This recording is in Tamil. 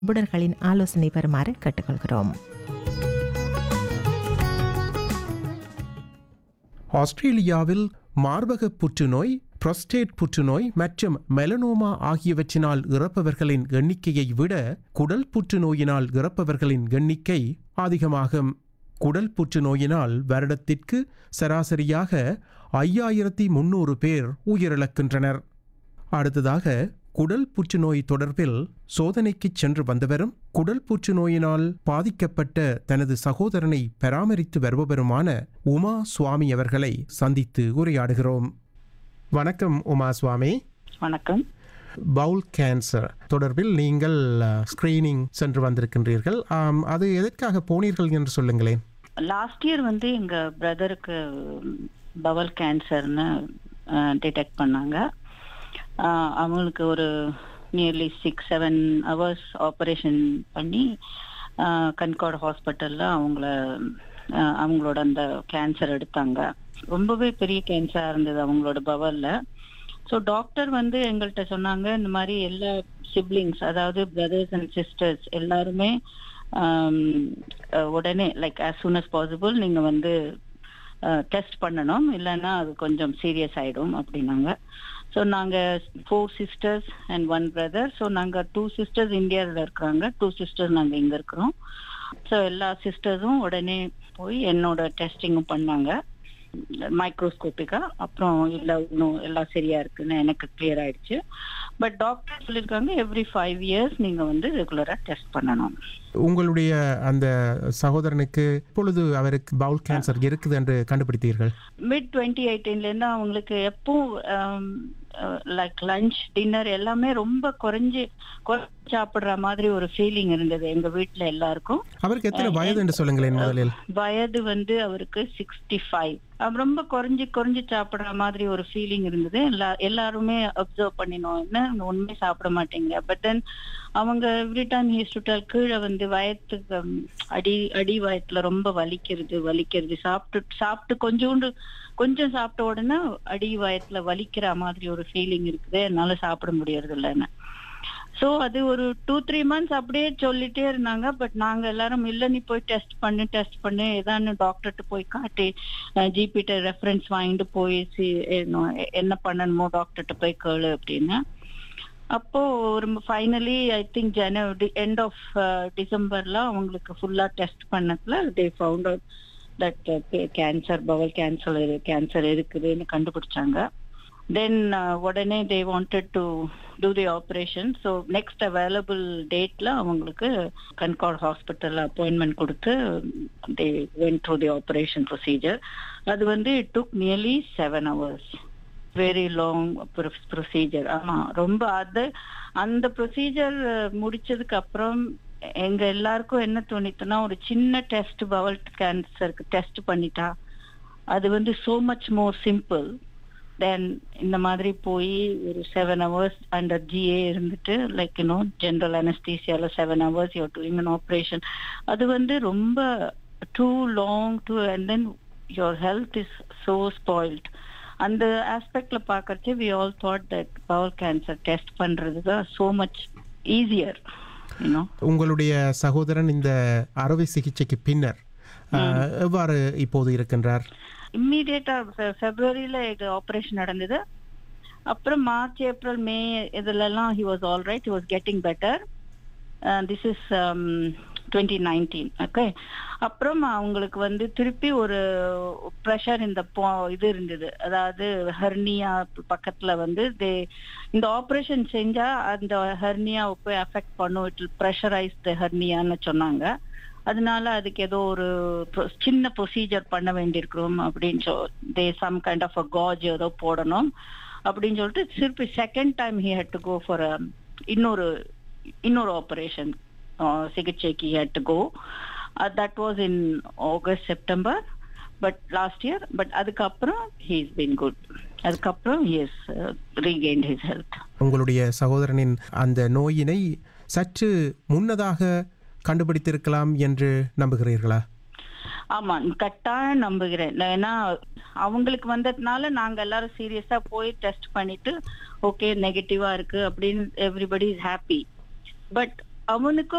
நிபுணர்களின் ஆலோசனை பெறுமாறு கேட்டுக்கொள்கிறோம் ஆஸ்திரேலியாவில் மார்பக புற்றுநோய் புரோஸ்டேட் புற்றுநோய் மற்றும் மெலனோமா ஆகியவற்றினால் இறப்பவர்களின் எண்ணிக்கையை விட குடல் புற்றுநோயினால் இறப்பவர்களின் எண்ணிக்கை அதிகமாகும் குடல் புற்றுநோயினால் வருடத்திற்கு சராசரியாக ஐயாயிரத்தி முன்னூறு பேர் உயிரிழக்கின்றனர் அடுத்ததாக குடல் புற்றுநோய் தொடர்பில் சோதனைக்கு சென்று வந்தவரும் குடல் புற்றுநோயினால் பாதிக்கப்பட்ட தனது சகோதரனை பராமரித்து வருபவருமான உமா சுவாமி அவர்களை சந்தித்து உரையாடுகிறோம் வணக்கம் உமா சுவாமி வணக்கம் பவுல் கேன்சர் தொடர்பில் நீங்கள் ஸ்கிரீனிங் சென்று வந்திருக்கின்றீர்கள் ஆம், அது எதற்காக போனீர்கள் என்று சொல்லுங்களேன் லாஸ்ட் இயர் வந்து எங்க பிரதருக்கு பவல் கேன்சர்னு டிடெக்ட் பண்ணாங்க ஆஹ் அவங்களுக்கு ஒரு nearly six seven hours operation பண்ணி கன்கார்டு ஹாஸ்பிட்டலில் அவங்கள ஆஹ் அவங்களோட அந்த கேன்சர் எடுத்தாங்க ரொம்பவே பெரிய கேன்சராக இருந்தது அவங்களோட பவலில் ஸோ டாக்டர் வந்து எங்கள்கிட்ட சொன்னாங்க இந்த மாதிரி எல்லா சிப்ளிங்ஸ் அதாவது பிரதர்ஸ் அண்ட் சிஸ்டர்ஸ் எல்லாருமே ஆம், அஹ், உடனே like as soon as possible நீங்கள் வந்து டெஸ்ட் பண்ணணும் இல்லைன்னா அது கொஞ்சம் சீரியஸ் ஆயிடும் அப்படின்னாங்க ஸோ நாங்கள் four sisters and one brother so நாங்கள் டூ சிஸ்டர்ஸ் இந்தியாவில் இருக்கிறாங்க டூ சிஸ்டர்ஸ் நாங்கள் இங்கே இருக்கிறோம் ஸோ எல்லா சிஸ்டர்ஸும் உடனே போய் என்னோட டெஸ்டிங்கும் பண்ணாங்க மைக்ரோஸ்கோப்பிக்கா அப்புறம் இல்லை இன்னும் எல்லாம் சரியா இருக்குன்னு எனக்கு கிளியர் ஆயிடுச்சு பட் டாக்டர் சொல்லியிருக்காங்க எவ்ரி ஃபைவ் இயர்ஸ் நீங்கள் வந்து ரெகுலராக டெஸ்ட் பண்ணணும் உங்களுடைய அந்த சகோதரனுக்கு இப்பொழுது அவருக்கு பவுல் கேன்சர் இருக்குது என்று கண்டுபிடித்தீர்கள் மிட் டுவெண்ட்டி எயிட்டீன்லேருந்து அவங்களுக்கு எப்போ லைக் லஞ்ச் டின்னர் எல்லாமே ரொம்ப குறைஞ்சு குறைஞ்சு சாப்பிடுற மாதிரி ஒரு ஃபீலிங் இருந்தது எங்க வீட்ல எல்லாருக்கும் அவருக்கு எத்தனை வயது என்று சொல்லுங்களேன் முதலில் வயது வந்து அவருக்கு சிக்ஸ்டி ஃபைவ் ரொம்ப குறைஞ்சு குறைஞ்சு சாப்பிடுற மாதிரி ஒரு ஃபீலிங் இருந்தது எல்லா எல்லாருமே அப்சர்வ் பண்ணினோம் என்ன ஒண்ணுமே சாப்பிட மாட்டேங்க பட் தென் அவங்க எவ்ரி டைம் ஹீஸ்டுட்டல் கீழே வந்து வயத்துக்கு ம், அடி அடி வயத்துல ரொம்ப வலிக்கிறது வலிக்கிறது சாப்பிட்டு சாப்பிட்டு கொஞ்சோண்டு கொஞ்சம் சாப்பிட்ட உடனே அடி வயத்துல வலிக்கிற மாதிரி ஒரு ஃபீலிங் இருக்குது என்னால சாப்பிட முடியறது இல்லைன்னு ஸோ அது ஒரு டூ த்ரீ மந்த்ஸ் அப்படியே சொல்லிட்டே இருந்தாங்க பட் நாங்க எல்லாரும் இல்ல நீ போய் டெஸ்ட் பண்ணு டெஸ்ட் பண்ணு ஏதான்னு டாக்டர்கிட்ட போய் காட்டி ஜிபிட்ட ரெஃபரன்ஸ் வாங்கிட்டு போய் சி என்ன என்ன பண்ணணுமோ டாக்டர்கிட்ட போய் கேளு அப்படின்னு அப்போ ஒரு finally I think January end of டிசம்பர்ல அவங்களுக்கு ஃபுல்லா டெஸ்ட் பண்ணதுல they found out that cancer bowel cancer cancer இருக்குதுன்னு கண்டுபிடிச்சாங்க தென் உடனே they wanted to do the operation so next available டேட்ல அவங்களுக்கு கன்கார்ட் ஹாஸ்பிட்டல் அப்பாயின்மெண்ட் கொடுத்து they went through the operation procedure அது வந்து it took nearly seven hours very long procedure ஆமா ரொம்ப அது அந்த ப்ரொசீஜர் முடிச்சதுக்கு அப்புறம் எங்க எல்லாருக்கும் என்ன தோணித்துன்னா ஒரு சின்ன டெஸ்ட் பவல் கேன்சருக்கு டெஸ்ட் பண்ணிட்டா அது வந்து so much more simple then இந்த மாதிரி போய் ஒரு செவன் ஹவர்ஸ் அண்டர் ஜிஏ இருந்துட்டு லைக் யூனோ ஜென்ரல் அனஸ்தீசியால seven hours you doing an operation அது வந்து ரொம்ப too long too and then your health is so spoiled அந்த ஆஸ்பெக்ட்ல பார்க்கறச்சு we all thought that power cancer test பண்றது தான் ஸோ மச் ஈஸியர் யூனோ உங்களுடைய சகோதரன் இந்த அறுவை சிகிச்சைக்கு பின்னர் அஹ், எவ்வாறு இப்போது இருக்கின்றார் இம்மீடியட்டா பிப்ரவரியில இது ஆபரேஷன் நடந்தது அப்புறம் மார்ச் ஏப்ரல் மே இதுலலாம் he was all right he was getting better this is twenty nineteen okay அப்புறம் அவங்களுக்கு வந்து திருப்பி ஒரு ப்ரெஷர் இந்த போ- இது இருந்தது அதாவது ஹெர்னியா பக்கத்துல வந்து தே இந்த ஆப்ரேஷன் செஞ்சா அந்த ஹெர்னியாவை போய் அஃபெக்ட் பண்ணும் இட் ப்ரெஷரைஸ் த ஹெர்னியான்னு சொன்னாங்க அதனால அதுக்கு ஏதோ ஒரு pro- சின்ன ப்ரொசீஜர் பண்ண வேண்டியிருக்கிறோம் அப்படின்னு சொல் they some kind of a gauze ஏதோ போடணும் அப்படின்னு சொல்லிட்டு திருப்பி second time he had to go for இன்னொரு இன்னொரு ஆப்ரேஷன் சிகிச்சைக்கு had to go that was in August September but last year but அதுக்கப்புறம் ஹீ இஸ் பீன் குட் அதுக்கப்புறம் he is regained his health உங்களுடைய சகோதரனின் அந்த நோயினை சற்று முன்னதாக கண்டுபிடித்திருக்கலாம் என்று நம்புகிறீர்களா ஆமா கட்டாயம் நம்புகிறேன் ஏன்னா அவங்களுக்கு வந்ததுனால நாங்க எல்லாரும் சீரியஸா போய் டெஸ்ட் பண்ணிட்டு ஓகே நெகட்டிவா இருக்கு அப்படின்னு எவ்ரிபடி இஸ் ஹாப்பி பட் அவனுக்கும்